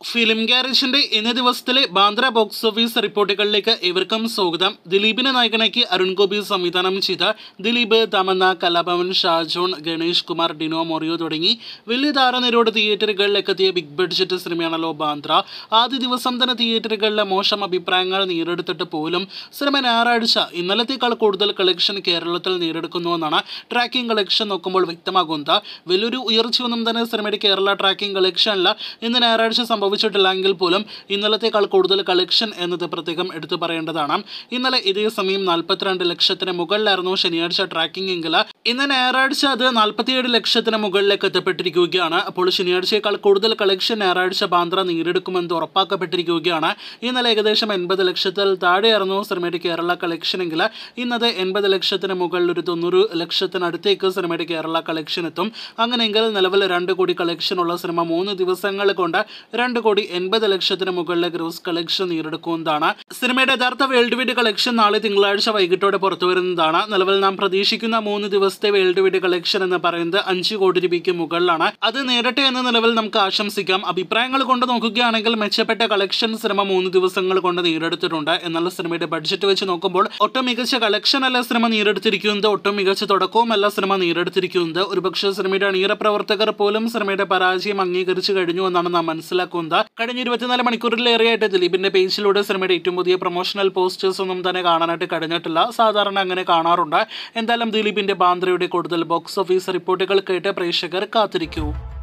film ഗാരേജിന്റെ ഇന്നേ ദിവസത്തിലെ Bandra box office റിപ്പോർട്ടുകളിലേക്ക് ഇവർക്കും സ്വാഗതം ദിലീപിനെ നായകനാക്കി അരുൺ ഗോപി സംവിധാനം ചെയ്ത ദിലീപ് തമന്ന കലാഭവൻ ഷാജോൺ ഗണേഷ് കുമാർ ഡിനോ മൊറിയോ തുടങ്ങി വലിയ താരനിരയോട് തിയേറ്ററുകളിലേക്ക് എത്തിയ ബിഗ് ബഡ്ജറ്റ് സിനിമയാണല്ലോ ബാന്ദ്ര ആദ്യ ദിവസം തന്നെ തിയേറ്ററുകളിലെ മോശം അഭിപ്രായങ്ങൾ നേരിടുത്തിട്ട് പോലും സിനിമ ഞായറാഴ്ച ഇന്നലത്തേക്കാൾ കൂടുതൽ കളക്ഷൻ കേരളത്തിൽ നേടിയെടുക്കുന്നുവെന്നാണ് ട്രാക്കിംഗ് കളക്ഷൻ നോക്കുമ്പോൾ വ്യക്തമാകുന്നത് വലിയൊരു ഉയർച്ചയൊന്നും തന്നെ സിനിമയുടെ കേരള ട്രാക്കിംഗ് കളക്ഷനിൽ ഇന്ന് ഞായറാഴ്ച സംഭവിച്ചിട്ടില്ല എങ്കിൽ പോലും ഇന്നലത്തേക്കാൾ കൂടുതൽ കളക്ഷൻ എന്നത് പ്രത്യേകം എടുത്തു പറയേണ്ടതാണ് ഇന്നലെ ഇതേ സമയം നാൽപ്പത്തിരണ്ട് ലക്ഷത്തിന് മുകളിലായിരുന്നു ശനിയാഴ്ച ട്രാക്കിംഗ് എങ്കിൽ ഇന്ന് ഞായറാഴ്ച അത് നാൽപ്പത്തിയേഴ് ലക്ഷത്തിന് മുകളിലേക്ക് എത്തപ്പെട്ടിരിക്കുകയാണ് അപ്പോൾ ശനിയാഴ്ചയേക്കാൾ കൂടുതൽ കളക്ഷൻ ഞായറാഴ്ച ബാന്ദ്ര നേടിയെടുക്കുമെന്ന് ഉറപ്പാക്കപ്പെട്ടിരിക്കുകയാണ് ഇന്നലെ ഏകദേശം എൺപത് ലക്ഷത്തിൽ താഴെയായിരുന്നു സിനിമയുടെ കേരള കളക്ഷൻ എങ്കിൽ ഇന്നത് എൺപത് ലക്ഷത്തിന് മുകളിൽ ഒരു തൊണ്ണൂറ് ലക്ഷത്തിനടുത്തേക്ക് സിനിമയുടെ കേരള കളക്ഷൻ എത്തും അങ്ങനെയെങ്കിൽ നിലവിൽ രണ്ട് കോടി കളക്ഷൻ ഉള്ള സിനിമ മൂന്ന് ദിവസങ്ങൾ കൊണ്ട് രണ്ട് കോടി എൺപത് ലക്ഷത്തിന് മുകളിലെ ഗ്രോസ് കളക്ഷൻ നേടിയെടുക്കുന്നതാണ് സിനിമയുടെ യഥാർത്ഥ വേൾഡ് വൈഡ് കളക്ഷൻ നാളെ തിങ്കളാഴ്ച വൈകിട്ടോടെ പുറത്തു വരുന്നതാണ് നിലവിൽ നാം പ്രതീക്ഷിക്കുന്ന മൂന്ന് ദിവസത്തെ വേൾഡ് വൈഡ് കളക്ഷൻ എന്ന് പറയുന്നത് അഞ്ച് കോടി രൂപയ്ക്ക് മുകളിലാണ് അത് നേരട്ടെ എന്ന നിലവിൽ നമുക്ക് ആശംസിക്കാം അഭിപ്രായങ്ങൾ കൊണ്ട് നോക്കുകയാണെങ്കിൽ മെച്ചപ്പെട്ട കളക്ഷൻ സിനിമ മൂന്ന് ദിവസങ്ങൾ കൊണ്ട് നേടിയെടുത്തിട്ടുണ്ട് എന്നാൽ സിനിമയുടെ ബഡ്ജറ്റ് വെച്ച് നോക്കുമ്പോൾ ഒട്ടും മികച്ച കളക്ഷൻ അല്ല സിനിമ നേടിയെടുത്തിരിക്കുന്നത് ഒട്ടും മികച്ച തുടക്കവുമല്ല സിനിമ നേടിയെടുത്തിരിക്കുന്നത് ഒരുപക്ഷെ സിനിമയുടെ അണിയറ പ്രവർത്തകർ പോലും സിനിമയുടെ പരാജയം അംഗീകരിച്ചു കഴിഞ്ഞു എന്നാണ് നാം മനസ്സിലാക്കുന്നത് കഴിഞ്ഞ ഇരുപത്തിനാല് മണിക്കൂറിലേറെയായിട്ട് ദിലീപിന്റെ പേജിലൂടെ സിനിമയുടെ ഏറ്റവും പുതിയ പ്രൊമോഷണൽ പോസ്റ്റേഴ്സ് ഒന്നും തന്നെ കാണാനായിട്ട് കഴിഞ്ഞിട്ടില്ല സാധാരണ അങ്ങനെ കാണാറുണ്ട് എന്തായാലും ദിലീപിന്റെ ബാന്ദ്രയുടെ കൂടുതൽ ബോക്സ് ഓഫീസ് റിപ്പോർട്ടുകൾ കേട്ട് പ്രേക്ഷകർ കാത്തിരിക്കൂ